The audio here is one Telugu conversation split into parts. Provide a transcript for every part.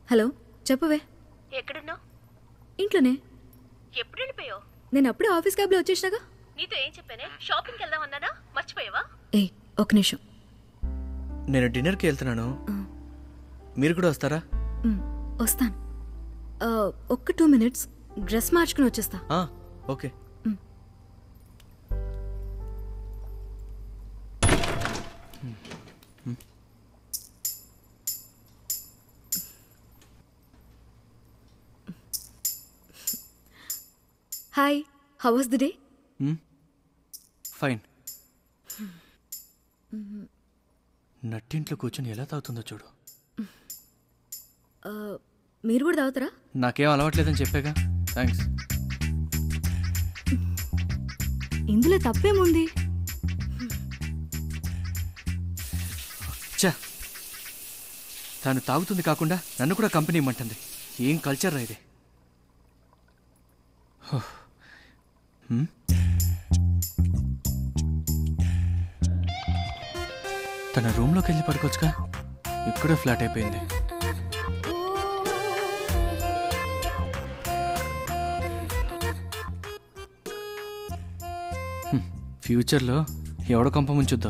హలో చెప్పవే ఎక్కడున్నావు ఇంట్లోనే ఎప్పుడు వెళ్ళిపోయావు నేను అప్పుడే ఆఫీస్ క్యాబ్లో వచ్చేసినాగా నీతో ఏం చెప్పానే షాపింగ్కి వెళ్దాం అన్నానా మర్చిపోయావా ఏ ఒక నిమిషం నేను డిన్నర్కి వెళ్తున్నాను మీరు కూడా వస్తారా మ్, వస్తాను ఆ, ఒక్క టూ మినిట్స్ డ్రెస్ మార్చుకుని వచ్చేస్తా ఆ, okay hi how was the day fine నట్టింట్లో కూర్చొని ఎలా తాగుతుందో చూడు మీరు కూడా తాగుతారా నాకేం అలవాట్లేదని చెప్పాగా థ్యాంక్స్ ఇందులో తప్పేముంది చా తాను తాగుతుంది కాకుండా నన్ను కూడా కంపెనీ ఇమ్మంటుంది ఏం కల్చర్ రా ఇది హో. హ్మ్? తన రూమ్లోకి వెళ్ళి పడుకోవచ్చుగా ఇక్కడే ఫ్లాట్ అయిపోయింది హ్మ్. ఫ్యూచర్లో ఎవడ కొంప ముంచుద్దో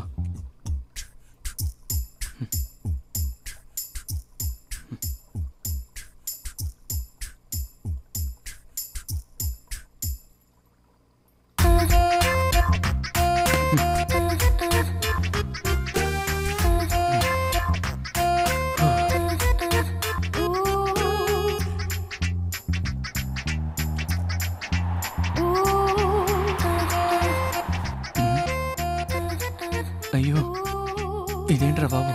అయ్యో ఇదేంట్రా బాబు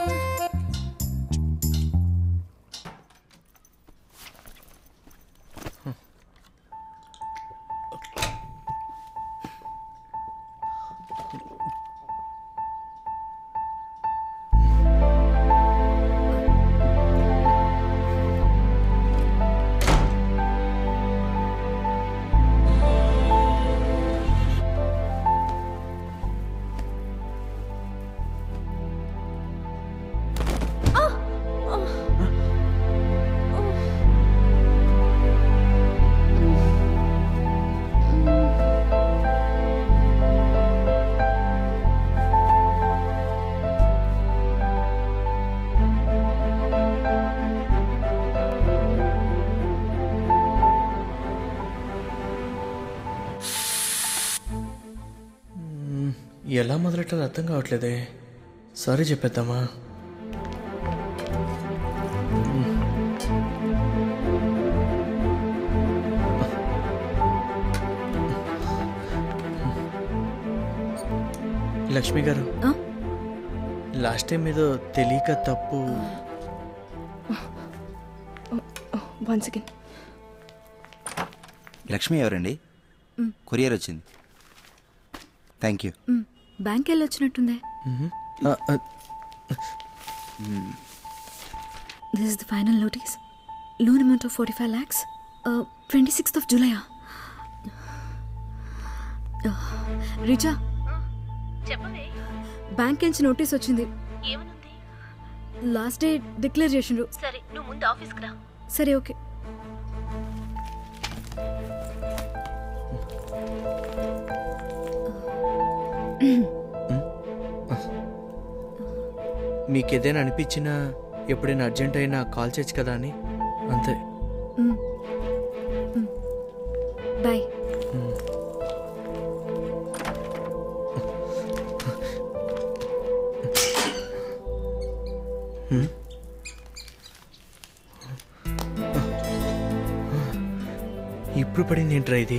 మ్మ్, ఎలా మొదలెట్టాలో అర్థం కావట్లేదే సారీ చెప్పేద్దామా లక్ష్మి గారు ఆ? లాస్ట్ టైం ఏదో తెలియక తప్పు వన్ సెకండ్ లక్ష్మి ఎవరండి కొరియర్ వచ్చింది థ్యాంక్ యూ బ్యాంక్ వెళ్ళి వచ్చినట్టుందే ఆ, ఆ, this is the final notice loan amount of forty five lakhs twenty sixth of July Richa చెప్పవే బ్యాంక్ నుంచి నోటీస్ వచ్చింది ఏమనుంది లాస్ట్ డే డిక్లేర్ చేసిండ్రు సరే నువ్వు ముందు ఆఫీస్కి రా సరే ఓకే మీకు ఏదైనా అనిపించినా ఎప్పుడైనా అర్జెంట్ అయినా కాల్ చేయొచ్చు కదా అని అంతే బాయ్ ఇప్పుడు పడింది ఏంట్రా ఇది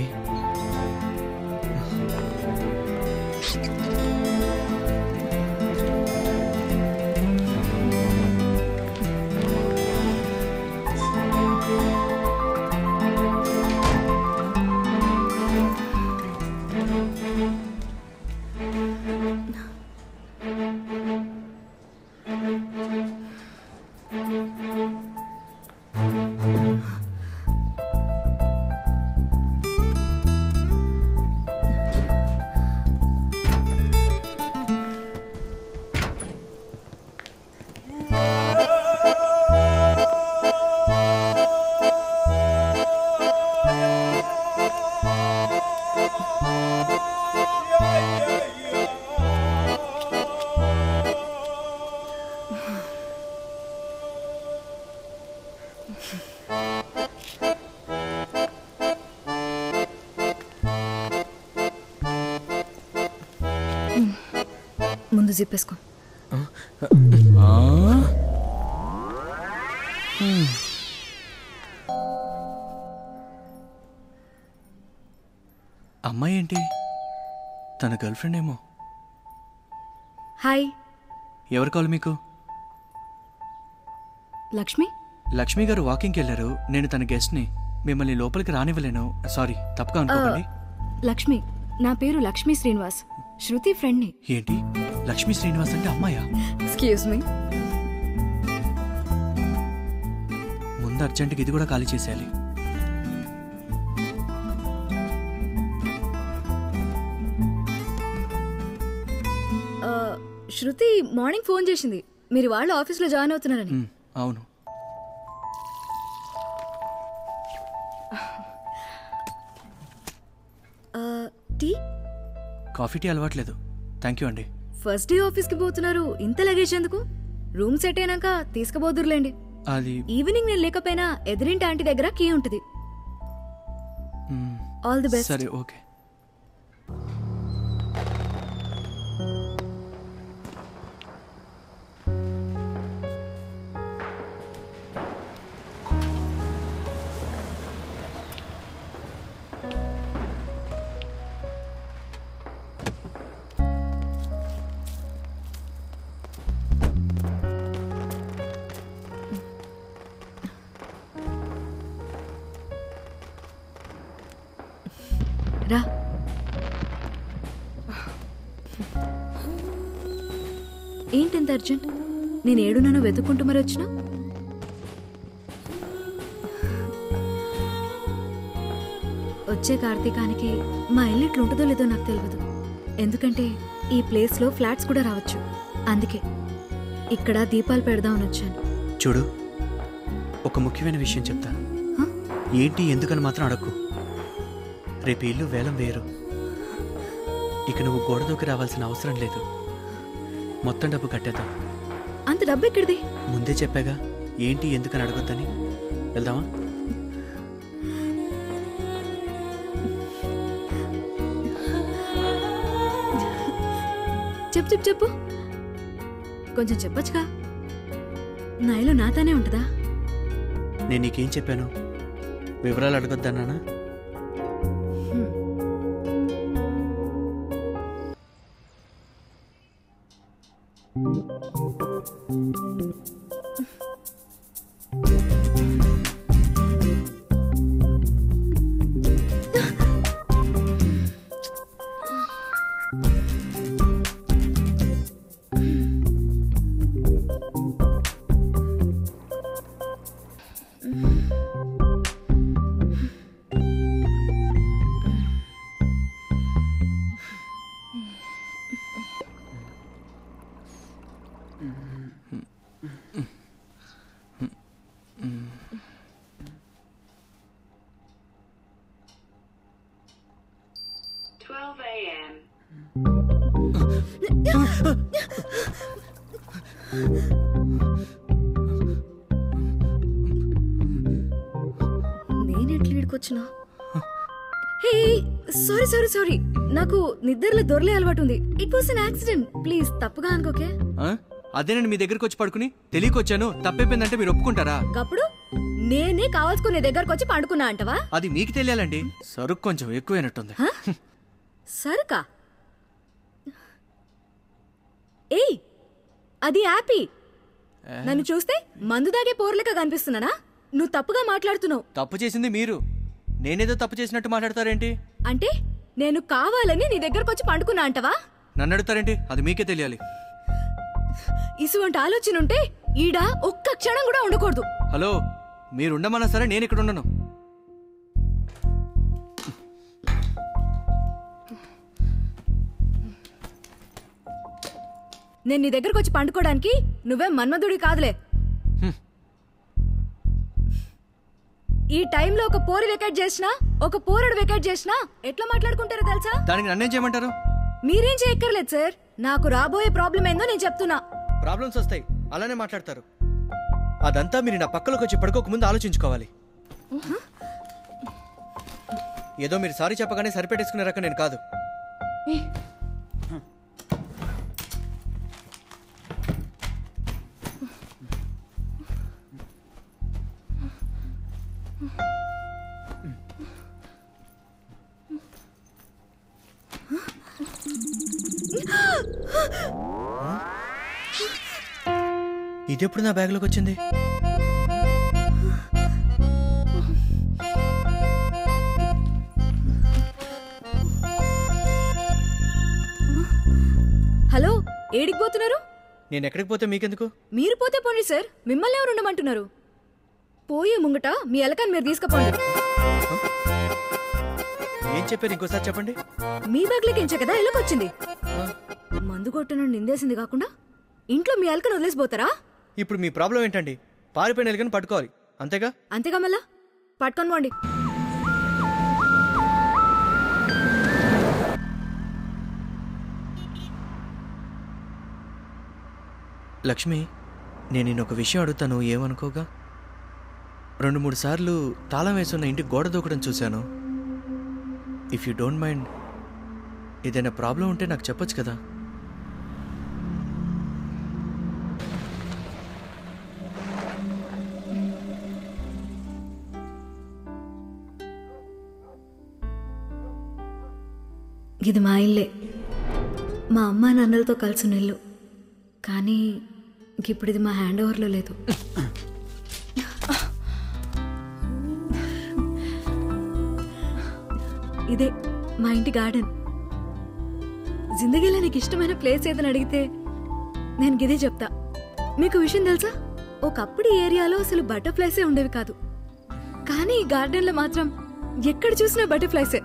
ముందు జిప్పేసుకో అమ్మాయి ఏంటి తన గర్ల్ ఫ్రెండ్ ఏమో హాయ్ ఎవరు కావాలి మీకు లక్ష్మి లక్ష్మి గారు వాకింగ్కి వెళ్ళారు నేను తన గెస్ట్ని మిమ్మల్ని లోపలికి రానివ్వలేను సారీ తప్పుగా అనుకోకండి లక్ష్మి నా పేరు లక్ష్మీ శ్రీనివాస్ శృతి ఫ్రెండ్ని ఏంటి లక్ష్మీ శ్రీనివాస్ అంటే అమ్మాయా ఎక్స్క్యూజ్ మీ ముందు అర్జెంటుగా ఇది కూడా ఖాళీ చేసేయాలి శృతి మార్నింగ్ ఫోన్ చేసింది మీరు వాళ్ళ ఆఫీస్లో జాయిన్ అవుతున్నారని ఉమ్, అవును టీ కాఫీ టీ అలవాట్లేదు థ్యాంక్ యూ అండి ఫస్ట్ డే ఆఫీస్కి పోతున్నారు ఇంత లగేజ్ ఎందుకు రూమ్ సెట్ అయినాక తీసుకుపోదురులేండి అది ఈవినింగ్ నేను లేకపోయినా ఎదురింటి ఆంటీ దగ్గర కీ ఉంటుంది మ్, ఆల్ ది బెస్ట్ సరే ఓకే రా ఏంటంత అర్జెంట్ నేను ఏడున్నానో వెతుక్కుంటూ మరి వచ్చినా వచ్చే కార్తీకానికి మా ఇల్లు ఇట్లుంటుందో లేదో నాకు తెలియదు ఎందుకంటే ఈ ప్లేస్లో ఫ్లాట్స్ కూడా రావచ్చు అందుకే ఇక్కడ దీపాలు పెడదామని వచ్చాను చూడు ఒక ముఖ్యమైన విషయం చెప్తా హ? ఏంటి ఎందుకని మాత్రం అడక్కు రేపు ఇల్లు వేలం వేయరు ఇక నువ్వు గోడ దూకి రావాల్సిన అవసరం లేదు మొత్తం డబ్బు కట్టేద్దాం అంత డబ్బు ఎక్కడిది ముందే చెప్పాగా ఏంటి ఎందుకని అడగొద్దని వెళ్దామా చెప్పు చెప్పు చెప్పు కొంచెం చెప్పొచ్చుగా నా ఇల్లు నాతోనే ఉంటుందా నేను నీకేం చెప్పాను వివరాలు అడగొద్దన్నానా హ్మ్. Twelve AM. నేను ఎట్లా ఇడికొచ్చినా హే సారీ సారీ సారీ నాకు నిద్రలో దొరలే అలవాటు ఉంది it was an accident please తప్పుగా అనుకోకే ఆ? అదే నేను మీ దగ్గరికి వచ్చి పడుకుని తెలియకొచ్చాను తప్పైపోయిందంటే మీరు ఒప్పుకుంటారా అప్పుడు నేనే కావాల్సుకునే దగ్గరకు వచ్చి పండుకున్నా అంటవా అది మీకు తెలియాలండి సరుకు కొంచెం ఎక్కువైనట్టుంది హ? సరుకా ఏయ్ అది యాపీ నన్ను చూస్తే మందు దాగే పోర్లక కనిపిస్తున్నానా నువ్వు తప్పుగా మాట్లాడుతున్నావు తప్పు చేసింది మీరు నేనేదో తప్పు చేసినట్టు మాట్లాడతారేంటి అంటే నేను కావాలని నీ దగ్గరకు వచ్చి పండుకున్నా అంటవా నన్ను అడుగుతారేంటి అది మీకే తెలియాలి ఇసువంటి ఆలోచన ఉంటే ఈడ ఒక్క క్షణం కూడా ఉండకూడదు హలో మీరు ఉండమన్నా సరే నేను ఇక్కడ ఉండను నేను నీ దగ్గరకు వచ్చి పండుకోవడానికి నువ్వే మన్మధుడి కాదులే హ్మ్. ఈ టైంలో ఒక పోరు వెకేట్ చేసినా ఒక పోరుడు వెకేట్ చేసినా ఎట్లా మాట్లాడుకుంటారో తెలుసా దానికి నన్నేం చేయమంటారు మీరేం చేయక్కర్లేదు సార్ నాకు రాబోయే ప్రాబ్లం ఏందో నేను చెప్తున్నా ప్రాబ్లమ్స్ వస్తాయి అలానే మాట్లాడతారు అదంతా మీరు నా పక్కలోకి వచ్చి పడుకోక ముందు ఆలోచించుకోవాలి ఏదో మీరు సారీ చెప్పగానే సరిపెట్టేసుకునే రకం నేను కాదు ఇది ఎప్పుడు నా బ్యాగ్లోకి వచ్చింది హలో ఏడికి పోతున్నారు నేను ఎక్కడికి పోతే మీకెందుకు మీరు పోతే పోండి సార్ మిమ్మల్ని ఎవరు ఉండమంటున్నారు పోయే ముంగట మీ ఎలకని మీరు తీసుకుపోండి ఏం చెప్పారు ఇంకోసారి చెప్పండి మీ బ్యాగ్లోకి ఎంచే కదా ఎలకొచ్చింది మందు కొట్టను నిందేసింది కాకుండా ఇంట్లో మీ ఎలకను వదిలేసిపోతారా ఇప్పుడు మీ ప్రాబ్లం ఏంటండి పారిపోయిన ఎలుకని పట్టుకోవాలి అంతేగా అంతేగా మళ్ళా పట్టుకొని పోండి లక్ష్మి నేను నేను ఒక విషయం అడుగుతాను ఏమనుకోగా రెండు మూడు సార్లు తాళం వేసున్న ఇంటి గోడ దూకడం చూశాను ఇఫ్ యూ డోంట్ మైండ్ ఏదైనా ప్రాబ్లం ఉంటే నాకు చెప్పొచ్చు కదా ఇది మా ఇల్లే మా అమ్మ నాన్నలతో కలిసి ఉన్న ఇల్లు కానీ ఇప్పుడు ఇది మా హ్యాండ్ ఓవర్లో లేదు ఇదే మా ఇంటి గార్డెన్ జిందగీలో నీకు ఇష్టమైన ప్లేస్ ఏదని అడిగితే నేను గిదే చెప్తా మీకు విషయం తెలుసా ఒకప్పుడు ఈ ఏరియాలో అసలు బటర్ఫ్లైసే ఉండేవి కాదు కానీ ఈ గార్డెన్లో మాత్రం ఎక్కడ చూసినా బటర్ఫ్లైసే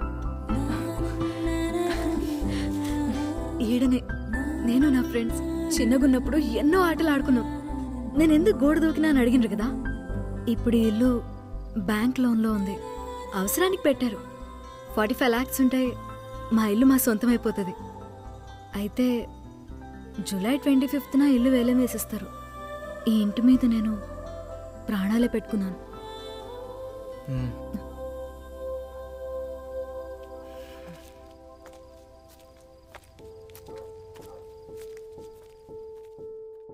ఈడనే నేను నా ఫ్రెండ్స్ చిన్నగున్నప్పుడు ఎన్నో ఆటలు ఆడుకున్నాం నేను ఎందుకు గోడ దూకినా అని అడిగినారు కదా ఇప్పుడు ఈ ఇల్లు బ్యాంక్ లోన్లో ఉంది అవసరానికి పెట్టారు ఫార్టీ ఫైవ్ ల్యాక్స్ ఉంటే మా ఇల్లు మా సొంతం అయిపోతుంది అయితే జూలై ట్వంటీ ఫిఫ్త్న ఇల్లు వేలం వేసిస్తారు ఈ ఇంటి మీద నేను ప్రాణాలే పెట్టుకున్నాను మ్మ్.